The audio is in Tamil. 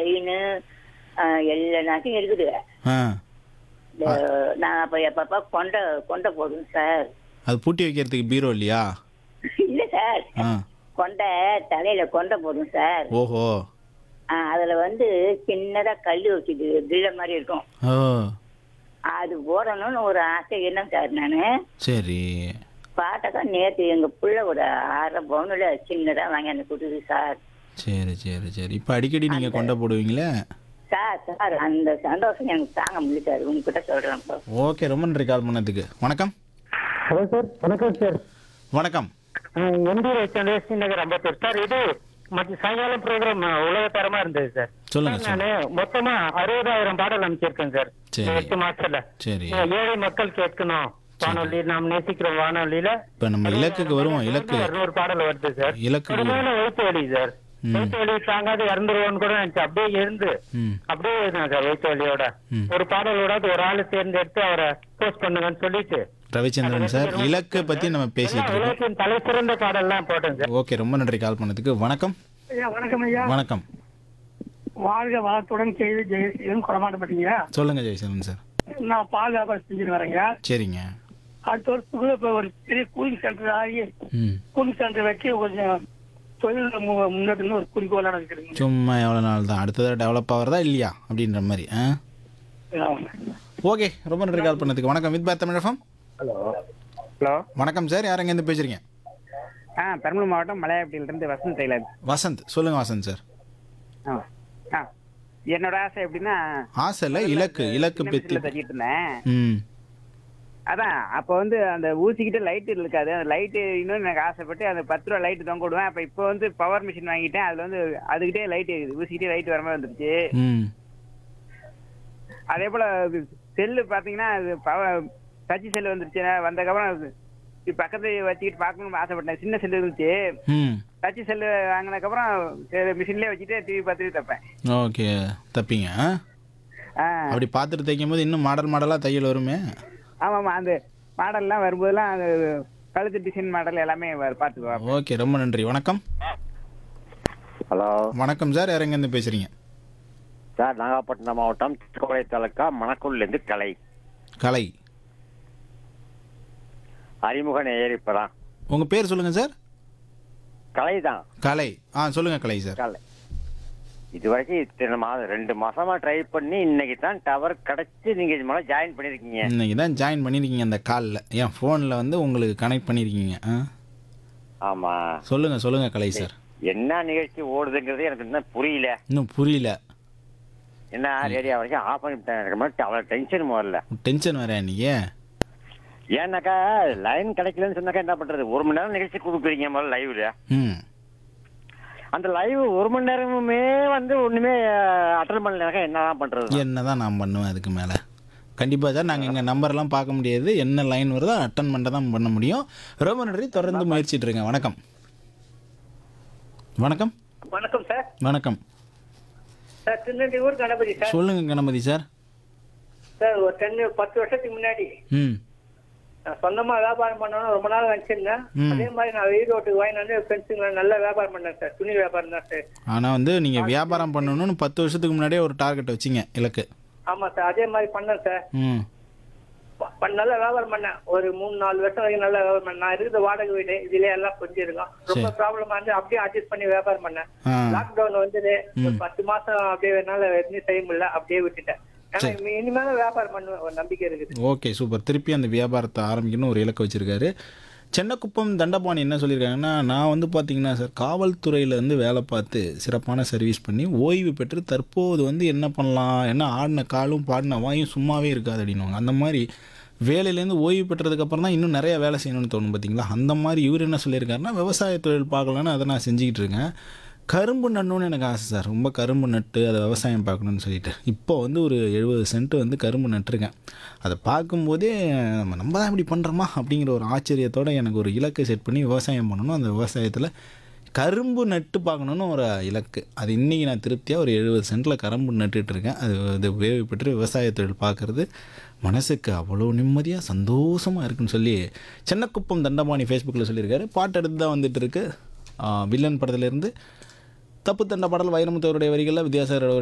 செயின் எல்லா நகையும் இருக்குது ஆ இந்த நான் அப்ப எப்பப்ப கொண்டை கொண்டை போடுவேன் சார் அது பூட்டி வைக்கிறதுக்கு பீரோ இல்லையா இல்ல சார் ஆ கொண்டை தலையில கொண்டை போடுவேன் சார் ஓஹோ ஆ, அதுல வந்து சின்னதா கல் வச்சுது கிள்ள மாதிரி இருக்கும் ஓ அது போடணும்னு ஒரு ஆசை என்ன சார் நானு சரி பாட்டக்கா நேத்து எங்க புள்ள ஒரு ஆறரை பவுனுல சின்னதா வாங்கி அந்த கொடுக்குது சார் சரி சரி சரி இப்போ அடிக்கடி நீங்கள் கொண்டை போடுவீங்களே சார் சார் அந்த சந்தோஷம் எனக்கு தாங்க முடியல சார் உங்ககிட்ட சொல்றேன் இப்போ ஓகே ரொம்ப நன்றி கால் பண்ணதுக்கு வணக்கம் ஹலோ சார் வணக்கம் சார் வணக்கம் எம்பி ரவிச்சந்திர நகர் அம்பத்தூர் சார் இது மற்ற சாயங்காலம் ப்ரோக்ராம் உலகத்தரமா இருந்தது சார் சொல்லுங்க சார், சொல்லுங்க நானு மொத்தமா அறுபதாயிரம் பாடல் அமைச்சிருக்கேன் சார் சரி. இந்த எட்டு மாசத்துல சரி ஏழை மக்கள் கேட்கணும் வானொலி நாம் நேசிக்கிறோம் வானொலியில இப்போ நம்ம இலக்குக்கு வருவோம் இலக்கு இருநூறு பாடல் வருது சார் இலக்கு கடுமையான வயிற்று வலி சார் ம். வயிற்று வலி தாங்காது இறந்துருவோன்னு கூட நினைச்சு அப்படியே இருந்து ம் அப்படியே இருந்தாங்க சார் வயிற்று வலியோட ம். ஒரு பாடலோட ஒரு ஆளு தேர்ந்தெடுத்து அவரை போஸ்ட் பண்ணுங்கன்னு சொல்லிட்டு ரவிச்சந்திரன் சார் இலக்கை பற்றி நம்ம பேசிட்டு எல்லாம் இருக்கோம் உலகத்தின் தலை சிறந்த பாடல்லாம் போட்டேன் சார் ஓகே ரொம்ப நன்றி கால் பண்ணதுக்கு வணக்கம் ஐயா வணக்கம் ஐயா வணக்கம் வாழ்க வளத்துடன் செய்து ஜெயசீலன் கொடமாட்டப்பட்டீங்க சொல்லுங்க ஜெயசந்திரன் சார் நான் பால் வியாபாரம் செஞ்சுட்டு வரேங்க சரிங்க அடுத்த வருஷத்துக்குள்ள இப்போ ஒரு பெரிய கூலிங் சென்டர் ஆகி ம் கூலிங் சென்டர் வச்சு கொஞ்சம் தொழில் முன்னேற்ற ஒரு குறிக்கோளாக இருக்குதுங்க சும்மா எவ்வளோ நாள் தான் அடுத்ததாக டெவலப் ஆகிறதா இல்லையா அப்படின்ற மாதிரி ஆ ஓகே ரொம்ப நன்றி கால் பண்ணதுக்கு வணக்கம் வித் பாத் தமிழகம் ஹலோ ஹலோ வணக்கம் சார் யார் எங்கேருந்து பேசுகிறீங்க ஆ பெரம்பலூர் மாவட்டம் மலையாப்பட்டியிலிருந்து வசந்த் டெய்லர் வசந்த் சொல்லுங்க வசந்த் சார் ஆ ஆ என்னோட ஆசை எப்படின்னா ஆசை இல்லை இலக்கு இலக்கு சின்ன பற்றி மிஷினில் தச்சிட்டு இருந்தேன் ம் அதான் அப்போ வந்து அந்த ஊசிக்கிட்ட லைட் இருக்காது அந்த லைட்டு இன்னும் எனக்கு ஆசைப்பட்டு அந்த பத்து ரூபா லைட்டு தொங்க விடுவேன் அப்போ இப்போ வந்து பவர் மிஷின் வாங்கிட்டேன் அதில் வந்து அதுக்கிட்டே லைட் இருக்குது ஊசிக்கிட்டே லைட் வர மாதிரி வந்துருச்சு ம் அதே போல் செல்லு பார்த்தீங்கன்னா அது பவர் டச் செல்லு வந்துருச்சு வந்ததுக்கப்புறம் இது பக்கத்து வச்சுக்கிட்டு பார்க்கணும்னு ஆசைப்பட்டேன் சின்ன செல்லு இருந்துச்சு ம் டச் செல்லு வாங்கினதுக்கப்புறம் மிஷின்லேயே வச்சுட்டு டிவி பார்த்துட்டு தப்பேன் ஓகே தப்பிங்க ஆ? ஆ அப்படி பார்த்துட்டு தைக்கும் போது இன்னும் மாடல் மாடலாக தையல் வருமே ஆமாம்மா அந்த மாடல்லாம் வரும்போதெல்லாம் அந்த கழுத்து டிசைன் மாடல் எல்லாமே வ- பார்த்துக்குவோம் ஓகே ரொம்ப நன்றி வணக்கம் ஹலோ வணக்கம் சார் யார் எங்கேருந்து பேசுகிறீங்க சார் நாகப்பட்டினம் மாவட்டம் திருக்கோளை தாலுக்கா மணக்குள்லேருந்து கலை கலை அறிமுக நேயர் இப்பதான் உங்கள் பேர் சொல்லுங்கள் சார் கலை தான் கலை ஆ சொல்லுங்கள் கலை சார் கலை இது வரைக்கும் இத்தனை மாதம் ரெண்டு மாசமா ட்ரை பண்ணி இன்னைக்கு தான் டவர் கிடைச்சு நீங்க இது மேலே ஜாயின் பண்ணிருக்கீங்க இன்னைக்கு தான் ஜாயின் பண்ணியிருக்கீங்க அந்த காலில் என் ஃபோனில் வந்து உங்களுக்கு கனெக்ட் பண்ணியிருக்கீங்க ஆ ஆமா சொல்லுங்கள் சொல்லுங்கள் கலை சார் என்ன நிகழ்ச்சி ஓடுதுங்கிறது எனக்கு இன்னும் புரியல இன்னும் புரியல என்ன ரேடியோ வரைக்கும் ஆஃப் பண்ணிட்டேன் எனக்கு மாதிரி அவ்வளோ டென்ஷன் முதல்ல டென்ஷன் வேற நீங்க ஏன்னாக்கா லைன் கிடைக்கலன்னு சொன்னாக்கா என்ன பண்றது ஒரு மணி நேரம் நிகழ்ச்சி கொடுக்குறீங்க முதல்ல லைவ்ல ம் அந்த லைவ் ஒரு மணி நேரமுமே வந்து ஒண்ணுமே அட்டன் பண்ணலனாக்கா என்னதான் பண்றது என்ன தான் நான் பண்ணுவேன் அதுக்கு மேலே கண்டிப்பாக சார் நாங்கள் எங்கள் நம்பர்லாம் பார்க்க முடியாது என்ன லைன் வருதோ அட்டன் பண்ண தான் பண்ண முடியும் ரொம்ப நன்றி தொடர்ந்து முயற்சிட்டு இருக்கேன் வணக்கம் வணக்கம் வணக்கம் சார் வணக்கம் சார் திருநெல்வேலி ஊர் கணபதி சார் சொல்லுங்க கணபதி சார் சார் ஒரு டென் பத்து வருஷத்துக்கு முன்னாடி ம் நான் சொந்தமா வியாபாரம் பண்ணணும்னு ரொம்ப நாள் நினைச்சிருந்தேன் ம். அதே மாதிரி நான் ஈரோட்டுக்கு வாங்கி வந்து ஃப்ரெண்ட்ஸுங்களை நல்லா வியாபாரம் பண்ணேன் சார் துணி வியாபாரம் தான் சார் ஆனால் வந்து நீங்கள் வியாபாரம் பண்ணணும்னு பத்து வருஷத்துக்கு முன்னாடியே ஒரு டார்கெட் வச்சிங்க இலக்கு ஆமா சார் அதே மாதிரி பண்ணேன் சார் ம் ப- ப- நல்லா வியாபாரம் பண்ணேன் ஒரு மூணு நாலு வருஷம் வரைக்கும் நல்லா வியாபாரம் பண்ணேன் நான் இருக்குது வாடகை வீடு இதுல எல்லாம் கொஞ்சம் இருக்கும் ரொம்ப சரி. ப்ராப்ளமா இருந்து அப்படியே அட்ஜஸ்ட் பண்ணி வியாபாரம் பண்ணேன் ஆ லாக்டவுன் வந்தது ஒரு ம். பத்து மாசம் அப்படியே என்னால எதுவும் செய்ய முடியல அப்படியே விட்டுட்டேன் ஆனா சரி. இனிமேல வியாபாரம் பண்ணுவேன் ஒரு நம்பிக்கை இருக்குது ஓகே சூப்பர் திருப்பி அந்த வியாபாரத்தை ஆரம்பிக்கணும் ஒரு இலக்கு வச்சிருக்காரு சென்னக்குப்பம் தண்டபாணி என்ன சொல்லியிருக்காங்கன்னா நான் வந்து பார்த்தீங்கன்னா சார் காவல்துறையில் வந்து வேலை பார்த்து சிறப்பான சர்வீஸ் பண்ணி ஓய்வு பெற்று தற்போது வந்து என்ன பண்ணலாம் என்ன ஆடின காலும் பாடின வாயும் சும்மாவே இருக்காது அப்படின்னுவாங்க அந்த மாதிரி வேலையிலேருந்து ஓய்வு பெற்றதுக்கப்புறம் தான் இன்னும் நிறைய வேலை செய்யணும்னு தோணும் பார்த்தீங்களா அந்த மாதிரி இவர் என்ன சொல்லியிருக்காருன்னா விவசாய தொழில் பார்க்கலான்னு அதை நான் செஞ்சுக்கிட்டு இருக்கேன் கரும்பு நடணும்னு எனக்கு ஆசை சார் ரொம்ப கரும்பு நட்டு அதை விவசாயம் பார்க்கணுன்னு சொல்லிட்டு இப்போ வந்து ஒரு எழுபது சென்ட் வந்து கரும்பு நட்டிருக்கேன் அதை பார்க்கும்போதே நம்ம நம்ம தான் இப்படி பண்ணுறோமா அப்படிங்கிற ஒரு ஆச்சரியத்தோடு எனக்கு ஒரு இலக்கை செட் பண்ணி விவசாயம் பண்ணணும் அந்த விவசாயத்தில் கரும்பு நட்டு பார்க்கணுன்னு ஒரு இலக்கு அது இன்றைக்கி நான் திருப்தியாக ஒரு எழுபது சென்ட்டில் கரும்பு நட்டுட்டு இருக்கேன் அது அது வேவு பெற்று விவசாய தொழில் பார்க்குறது மனசுக்கு அவ்வளோ நிம்மதியாக சந்தோஷமாக இருக்குன்னு சொல்லி சென்னக்குப்பம் தண்டபாணி ஃபேஸ்புக்கில் சொல்லியிருக்காரு பாட்டு எடுத்து தான் வந்துட்டு இருக்கு ஆ, வில்லன் படத்துலேருந்து தப்பு தண்ட பாடல் வைரமுத்தவருடைய வரிகளில் வித்யாசாகரோட